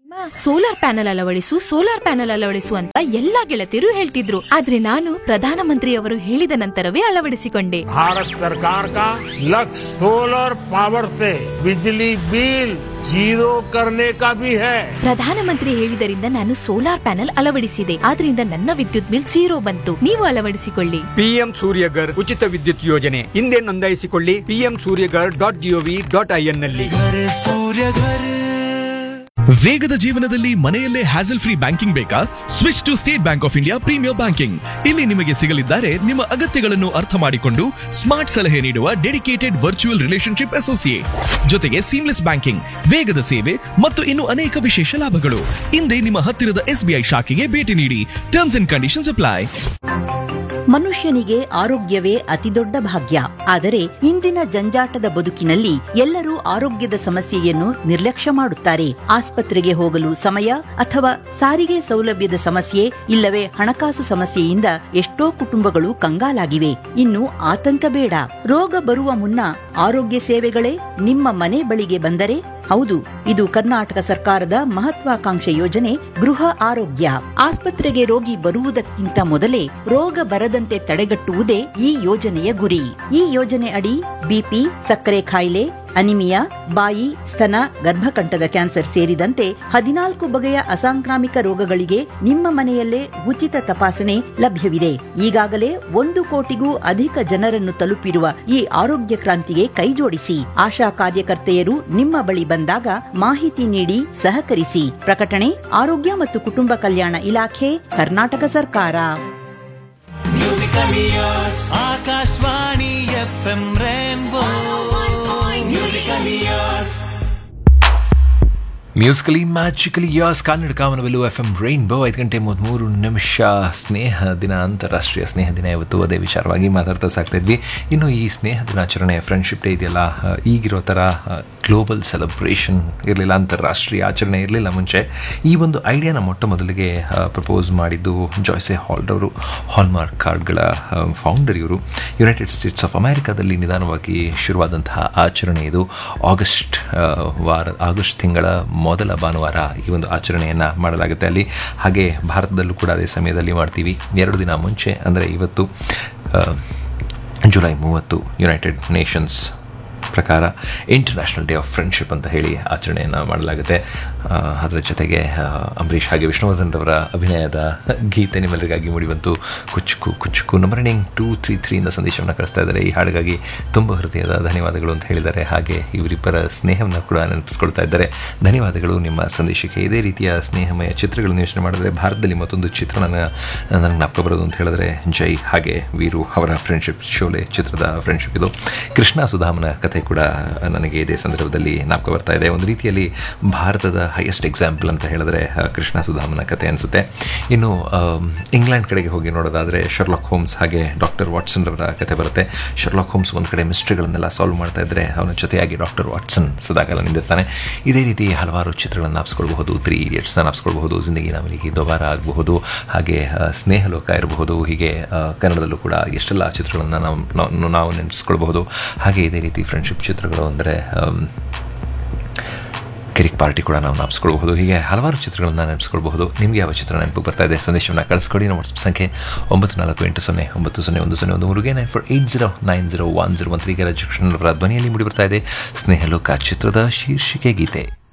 solar panel ಅಳವಡಿಸು solar panel ಅಳವಡಿಸು ಅಂತ ಎಲ್ಲಾ ಗೆಳತಿಯರು ಹೇಳ್ತಿದ್ರು ಆದ್ರೆ ನಾನು ಪ್ರಧಾನಮಂತ್ರಿಯವರು ಹೇಳಿದ ನಂತರವೇ ಅಳವಡಿಸಿಕೊಂಡೆ भारत सरकार का लक्ष्य सोलर पावर से बिजली बिल जीरो करने का भी है ಪ್ರಧಾನಮಂತ್ರಿ ಹೇಳಿದರಿಂದ ನಾನು ಸೋಲಾರ್ ಪ್ಯಾನೆಲ್ ಅಳವಡಿಸಿದೆ ಆದ್ರಿಂದ ನನ್ನ ವಿದ್ಯುತ್ ಬಿಲ್ ಝೀರೋ ಬಂತು ನೀವು ಅಳವಡಿಸಿಕೊಳ್ಳಿ ಪಿಎಂ ಸೂರ್ಯಗರ್ ಉಚಿತ ವಿದ್ಯುತ್ ಯೋಜನೆ ಹಿಂದೆ ನೋಂದಾಯಿಸಿಕೊಳ್ಳಿ P M Suryaghar dot G O V dot I N ನಲ್ಲಿ ವೇಗದ ಜೀವನದಲ್ಲಿ ಮನೆಯಲ್ಲೇ ಹ್ಯಾಸಲ್ ಫ್ರೀ ಬ್ಯಾಂಕಿಂಗ್ ಬೇಕಾ switch to State Bank of India premier banking ಇಲ್ಲಿ ನಿಮಗೆ ಸಿಗಲಿದ್ದಾರೆ ನಿಮ್ಮ ಅಗತ್ಯಗಳನ್ನು ಅರ್ಥ ಮಾಡಿಕೊಂಡು ಸ್ಮಾರ್ಟ್ ಸಲಹೆ ನೀಡುವ ಡೆಡಿಕೇಟೆಡ್ ವರ್ಚುವಲ್ ರಿಲೇಶನ್ಶಿಪ್ ಅಸೋಸಿಯೇಟ್ ಜೊತೆಗೆ ಸೀಮ್ಲೆಸ್ ಬ್ಯಾಂಕಿಂಗ್ ವೇಗದ ಸೇವೆ ಮತ್ತು ಇನ್ನು ಅನೇಕ ವಿಶೇಷ ಲಾಭಗಳು ಹಿಂದೆ ನಿಮ್ಮ ಹತ್ತಿರದ ಎಸ್ಬಿಐ ಶಾಖೆಗೆ ಭೇಟಿ ನೀಡಿ ಟರ್ಮ್ಸ್ ಅಂಡ್ ಕಂಡೀಷನ್ಸ್ ಅಪ್ಲೈ ಮನುಷ್ಯನಿಗೆ ಆರೋಗ್ಯವೇ ಅತಿದೊಡ್ಡ ಭಾಗ್ಯ ಆದರೆ ಇಂದಿನ ಜಂಜಾಟದ ಬದುಕಿನಲ್ಲಿ ಎಲ್ಲರೂ ಆರೋಗ್ಯದ ಸಮಸ್ಯೆಯನ್ನು ನಿರ್ಲಕ್ಷ್ಯ ಮಾಡುತ್ತಾರೆ ಆಸ್ಪತ್ರೆಗೆ ಹೋಗಲು ಸಮಯ ಅಥವಾ ಸಾರಿಗೆ ಸೌಲಭ್ಯದ ಸಮಸ್ಯೆ ಇಲ್ಲವೇ ಹಣಕಾಸು ಸಮಸ್ಯೆಯಿಂದ ಎಷ್ಟೋ ಕುಟುಂಬಗಳು ಕಂಗಾಲಾಗಿವೆ ಇನ್ನು ಆತಂಕ ಬೇಡ ರೋಗ ಬರುವ ಮುನ್ನ ಆರೋಗ್ಯ ಸೇವೆಗಳೇ ನಿಮ್ಮ ಮನೆ ಬಳಿಗೆ ಬಂದರೆ ಹೌದು ಇದು ಕರ್ನಾಟಕ ಸರ್ಕಾರದ ಮಹತ್ವಾಕಾಂಕ್ಷೆ ಯೋಜನೆ ಗೃಹ ಆರೋಗ್ಯ ಆಸ್ಪತ್ರೆಗೆ ರೋಗಿ ಬರುವುದಕ್ಕಿಂತ ಮೊದಲೇ ರೋಗ ಬರದಂತೆ ತಡೆಗಟ್ಟುವುದೇ ಈ ಯೋಜನೆಯ ಗುರಿ ಈ ಯೋಜನೆ ಅಡಿ ಬಿಪಿ ಸಕ್ಕರೆ ಕಾಯಿಲೆ ಅನಿಮಿಯಾ ಬಾಯಿ ಸ್ತನ ಗರ್ಭಕಂಠದ ಕ್ಯಾನ್ಸರ್ ಸೇರಿದಂತೆ ಹದಿನಾಲ್ಕು ಬಗೆಯ ಅಸಾಂಕ್ರಾಮಿಕ ರೋಗಗಳಿಗೆ ನಿಮ್ಮ ಮನೆಯಲ್ಲೇ ಉಚಿತ ತಪಾಸಣೆ ಲಭ್ಯವಿದೆ ಈಗಾಗಲೇ ಒಂದು ಕೋಟಿಗೂ ಅಧಿಕ ಜನರನ್ನು ತಲುಪಿರುವ ಈ ಆರೋಗ್ಯ ಕ್ರಾಂತಿಗೆ ಕೈಜೋಡಿಸಿ ಆಶಾ ಕಾರ್ಯಕರ್ತೆಯರು ನಿಮ್ಮ ಬಳಿ ಬಂದಾಗ ಮಾಹಿತಿ ನೀಡಿ ಸಹಕರಿಸಿ ಪ್ರಕಟಣೆ ಆರೋಗ್ಯ ಮತ್ತು ಕುಟುಂಬ ಕಲ್ಯಾಣ ಇಲಾಖೆ ಕರ್ನಾಟಕ ಸರ್ಕಾರ Akashvani F M rainbow musical years musically magically yes Kannada ಕಾಮನವೆಲ್ಲು ಎಫ್ ಎಂ ರೈನ್ಬೋ ಐದು ಗಂಟೆ ಮೂವತ್ತ್ಮೂರು ನಿಮಿಷ ಸ್ನೇಹ ದಿನ ಅಂತಾರಾಷ್ಟ್ರೀಯ ಸ್ನೇಹ ದಿನ ಇವತ್ತು ಅದೇ ವಿಚಾರವಾಗಿ ಮಾತಾಡ್ತಾ ಸಾಕ್ತಾ ಇದ್ವಿ ಇನ್ನು ಈ ಸ್ನೇಹ ದಿನಾಚರಣೆ ಫ್ರೆಂಡ್ಶಿಪ್ ಡೇ ಇದೆಯಲ್ಲ ಆ, ಈಗಿರೋ ಥರ ಗ್ಲೋಬಲ್ ಸೆಲೆಬ್ರೇಷನ್ ಇರಲಿಲ್ಲ ಅಂತಾರಾಷ್ಟ್ರೀಯ ಆಚರಣೆ ಇರಲಿಲ್ಲ ಮುಂಚೆ ಈ ಒಂದು ಐಡಿಯಾನ ಮೊಟ್ಟ ಮೊದಲಿಗೆ ಪ್ರಪೋಸ್ ಮಾಡಿದ್ದು ಜಾಯ್ಸೆ ಹಾಲ್ಡವರು ಹಾಲ್ಮಾರ್ಕ್ ಕಾರ್ಡ್ಗಳ ಫೌಂಡರ್ ಇವರು ಯುನೈಟೆಡ್ ಸ್ಟೇಟ್ಸ್ ಆಫ್ ಅಮೆರಿಕಾದಲ್ಲಿ ನಿಧಾನವಾಗಿ ಶುರುವಾದಂತಹ ಆಚರಣೆ ಇದು ಆಗಸ್ಟ್ ಆ, ವಾರ ಆಗಸ್ಟ್ ತಿಂಗಳ ಮೊದಲ ಭಾನುವಾರ ಈ ಒಂದು ಆಚರಣೆಯನ್ನು ಮಾಡಲಾಗುತ್ತೆ ಅಲ್ಲಿ ಹಾಗೆ ಭಾರತದಲ್ಲೂ ಕೂಡ ಅದೇ ಸಮಯದಲ್ಲಿ ಮಾಡ್ತೀವಿ ಎರಡು ದಿನ ಮುಂಚೆ ಅಂದರೆ ಇವತ್ತು ಆ, ಜುಲೈ ಮೂವತ್ತು ಯುನೈಟೆಡ್ ನೇಷನ್ಸ್ ಪ್ರಕಾರ ಇಂಟರ್ನ್ಯಾಷನಲ್ ಡೇ ಆಫ್ ಫ್ರೆಂಡ್ಶಿಪ್ ಅಂತ ಹೇಳಿ ಆಚರಣೆಯನ್ನು ಮಾಡಲಾಗುತ್ತೆ ಆ, ಅದರ ಜೊತೆಗೆ ಆ, ಅಂಬರೀಷ್ ಹಾಗೆ ವಿಷ್ಣುವರ್ಧನ್ ಅವರ ಅಭಿನಯದ ಗೀತೆ ನಿಮ್ಮೆಲ್ಲರಿಗಾಗಿ ಮೂಡಿಬಂತು ಕುಚ್ಚುಕು ಕುಚ್ಚುಕು ನಂಬರಿಂಗ್ ಟೂ ತ್ರೀ ತ್ರೀಯಿಂದ ಸಂದೇಶವನ್ನು ಕಳಿಸ್ತಾ ಇದ್ದಾರೆ ಈ ಹಾಡಿಗಾಗಿ ತುಂಬ ಹೃದಯದ ಧನ್ಯವಾದಗಳು ಅಂತ ಹೇಳಿದ್ದಾರೆ ಹಾಗೆ ಇವರಿಬ್ಬರ ಸ್ನೇಹವನ್ನು ಕೂಡ ನೆನಪಿಸ್ಕೊಳ್ತಾ ಇದ್ದಾರೆ ಧನ್ಯವಾದಗಳು ನಿಮ್ಮ ಸಂದೇಶಕ್ಕೆ ಇದೇ ರೀತಿಯ ಸ್ನೇಹಮಯ ಚಿತ್ರಗಳನ್ನು ಯೋಚನೆ ಮಾಡಿದ್ರೆ ಭಾರತದಲ್ಲಿ ಮತ್ತೊಂದು ಚಿತ್ರಣ ನನಗೆ ಜ್ಞಾಪಕ ಬರೋದು ಅಂತ ಹೇಳಿದ್ರೆ ಜೈ ಹಾಗೆ ವೀರು ಅವರ ಫ್ರೆಂಡ್ಶಿಪ್ ಶೋಲೆ ಚಿತ್ರದ ಫ್ರೆಂಡ್ಶಿಪ್ ಇದು ಕೃಷ್ಣ ಸುಧಾಮನ ಕಥೆ ಕೂಡ ನನಗೆ ಇದೇ ಸಂದರ್ಭದಲ್ಲಿ ಜ್ಞಾಪಕ ಬರ್ತಾ ಇದೆ ಒಂದು ರೀತಿಯಲ್ಲಿ ಭಾರತದ ಹೈಯೆಸ್ಟ್ ಎಕ್ಸಾಂಪಲ್ ಅಂತ ಹೇಳಿದ್ರೆ ಆ, ಕೃಷ್ಣ ಸುಧಾಮನ ಕಥೆ ಅನಿಸುತ್ತೆ ಇನ್ನು ಆಮ್, ಇಂಗ್ಲೆಂಡ್ ಕಡೆಗೆ ಹೋಗಿ ನೋಡೋದಾದರೆ ಶರ್ಲಾಕ್ ಹೋಮ್ಸ್ ಹಾಗೆ ಡಾಕ್ಟರ್ ವಾಟ್ಸನ್ ಅವರ ಕಥೆ ಬರುತ್ತೆ ಶರ್ಲಾಕ್ ಹೋಮ್ಸ್ ಒಂದು ಕಡೆ ಮಿಸ್ಟ್ರಿಗಳನ್ನೆಲ್ಲ ಸಾಲ್ವ್ ಮಾಡ್ತಾ ಇದ್ದರೆ ಅವನ ಜೊತೆಯಾಗಿ ಡಾಕ್ಟರ್ ವಾಟ್ಸನ್ ಸದಾಕಾಲ ನಿಂದಿರ್ತಾನೆ ಇದೇ ರೀತಿ ಹಲವಾರು ಚಿತ್ರಗಳನ್ನು ಜ್ಞಾಪಿಸ್ಕೊಳ್ಬಹುದು ತ್ರೀ ಇಡಿಯಟ್ಸ್ನ ಜ್ಞಾಪಿಸ್ಕೊಳ್ಬಹುದು ಜಿಂದಗಿ ನಾಮಲಿಗೆ ದೊಬಾರ ಆಗಬಹುದು ಹಾಗೆ ಆ, ಸ್ನೇಹಲೋಕ ಇರಬಹುದು ಹೀಗೆ ಆ, ಕನ್ನಡದಲ್ಲೂ ಕೂಡ ಎಷ್ಟೆಲ್ಲ ಚಿತ್ರಗಳನ್ನು ನಾವು ನಾವು- ನಾವು ನೆನೆಸ್ಕೊಳ್ಬಹುದು ಹಾಗೆ ಇದೇ ರೀತಿ ಫ್ರೆಂಡ್ಶಿಪ್ ಚಿತ್ರಗಳು ಅಂದರೆ ಕಿರಿಕ್ ಪಾರ್ಟಿ ಕೂಡ ನಾವು ನೆನಪಿಸ್ಕೊಳ್ಬಹುದು ಹೀಗೆ ಹಲವಾರು ಚಿತ್ರಗಳನ್ನ ನೆನಪಿಸ್ಕೊಳ್ಬಹುದು ನಿಮಗೆ ಯಾವ ಚಿತ್ರ ನೆನಪು ಬರ್ತಾ ಇದೆ ಸಂದೇಶವನ್ನು ಕಳಿಸ್ಕೊಡಿ ನಮ್ಮ ವಾಟ್ಸಪ್ ಸಂಖ್ಯೆ ಒಂಬತ್ತು ನಾಲ್ಕು ಎಂಟು ಸೊನ್ನೆ ಒಂಬತ್ತು ಸೊನ್ನೆ ಒಂದು ಸೊನ್ನೆ ಒಂದು ಮೂರುಗೆ nine four eight zero nine zero one zero one three Rajakrishnan ಅವರ ಧ್ವನಿಯಲ್ಲಿ ಮೂಡಿ ಬರ್ತಾ ಇದೆ ಸ್ನೇಹಲೋಕ ಚಿತ್ರದ ಶೀರ್ಷಿಕೆ ಗೀತೆ